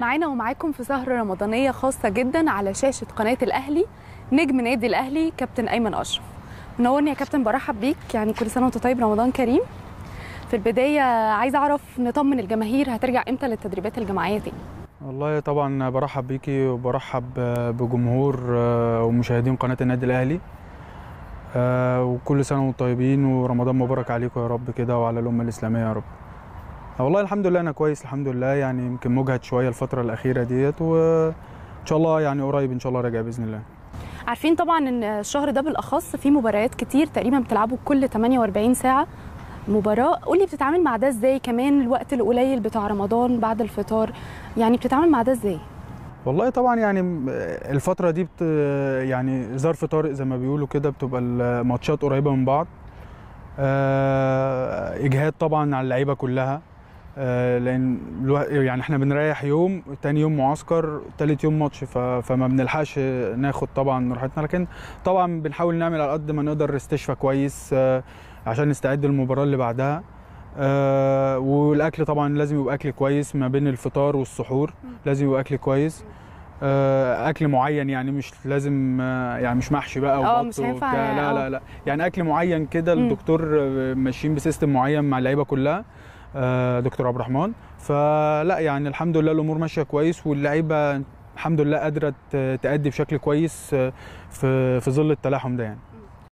معانا ومعاكم في سهرة رمضانية خاصة جدا على شاشة قناة الأهلي نجم نادي الأهلي كابتن أيمن أشرف منورني يا كابتن برحب بيك يعني كل سنة وأنت طيب رمضان كريم في البداية عايزة أعرف نطمن الجماهير هترجع إمتى للتدريبات الجماعية تاني والله طبعا برحب بيكي وبرحب بجمهور ومشاهدين قناة النادي الأهلي وكل سنة وانتم طيبين ورمضان مبارك عليكم يا رب كده وعلى الأمة الإسلامية يا رب والله الحمد لله أنا كويس الحمد لله يعني يمكن مجهد شوية الفترة الأخيرة ديت وإن شاء الله يعني قريب إن شاء الله راجع بإذن الله عارفين طبعا ان الشهر ده بالاخص في مباريات كتير تقريبا بتلعبوا كل 48 ساعه مباراه قولي بتتعامل مع ده ازاي كمان الوقت القليل بتاع رمضان بعد الفطار يعني بتتعامل مع ده ازاي والله طبعا يعني الفتره دي بت يعني ظرف طارئ زي ما بيقولوا كده بتبقى الماتشات قريبه من بعض اجهاد طبعا على اللعيبه كلها لان يعني احنا بنريح يوم تاني يوم معسكر تالت يوم ماتش فما بنلحقش ناخد طبعا راحتنا لكن طبعا بنحاول نعمل على قد ما نقدر استشفاء كويس عشان نستعد للمباراه اللي بعدها آه والاكل طبعا لازم يبقى اكل كويس ما بين الفطار والسحور لازم يبقى اكل كويس آه اكل معين يعني مش لازم آه يعني مش محشي بقى اه مش هينفع لا لا لا يعني اكل معين كده الدكتور ماشيين بسيستم معين مع اللعيبه كلها آه دكتور عبد الرحمن فلا يعني الحمد لله الامور ماشيه كويس واللعيبه الحمد لله قادره تأدي بشكل كويس في في ظل التلاحم ده يعني